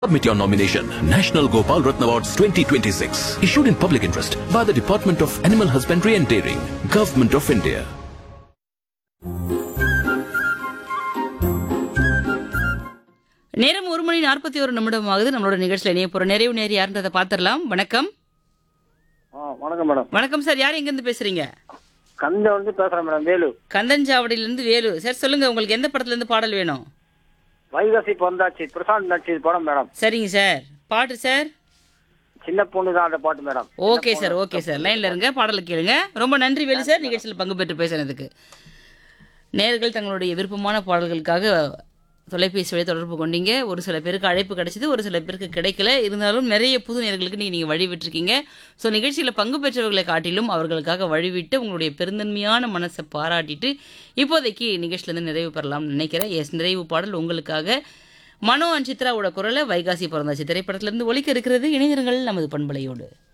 Submit your nomination. National Gopal Ratna Awards 2026. Issued in public interest by the Department of Animal Husbandry and Dairying, Government of India. நேரம் ஒரு மணி நாற்பத்தி ஒரு நிமிடம் ஆகுது நம்மளோட நிகழ்ச்சியில் இணைய போற நிறைவு நேர் யாருன்றதை பார்த்துடலாம் வணக்கம் ஆ வணக்கம் மேடம் வணக்கம் சார் யார் எங்கேருந்து பேசுறீங்க கந்த வந்து பேசுறேன் மேடம் வேலு கந்தஞ்சாவடியிலேருந்து வேலு சார் சொல்லுங்க உங்களுக்கு எந்த படத்துல இருந்து பாடல் வேணும் வைகாசி பிறந்தாச்சு பிரசாந்த் நடிச்சது படம் மேடம் சரிங்க சார் பாட்டு சார் சின்ன பொண்ணு தான் அந்த பாட்டு madam okay sir okay sir லைன்ல இருங்க பாடலை கேளுங்க ரொம்ப நன்றி வேலு சார் நிகழ்ச்சியில் பங்கு பெற்று பேசுனதுக்கு நேர்கள் தங்களுடைய விருப்பமான பாடல்களுக்காக தொலைபேசி வழி தொடர்பு கொண்டீங்க ஒரு சில பேருக்கு அழைப்பு கிடைச்சது ஒரு சில பேருக்கு கிடைக்கல இருந்தாலும் நிறைய புது நேர்களுக்கு நீங்கள் நீங்கள் வழி விட்டுருக்கீங்க ஸோ நிகழ்ச்சியில் பங்கு பெற்றவர்களை காட்டிலும் அவர்களுக்காக வழிவிட்டு உங்களுடைய பெருந்தன்மையான மனசை பாராட்டிட்டு இப்போதைக்கு நிகழ்ச்சியிலேருந்து நிறைவு பெறலாம்னு நினைக்கிறேன் எஸ் நிறைவு பாடல் உங்களுக்காக மனோ அண்ட் சித்ராவோட குரலை வைகாசி பிறந்தாச்சு திரைப்படத்திலிருந்து ஒலிக்க இருக்கிறது இணையர்கள் நமது பண்பலையோடு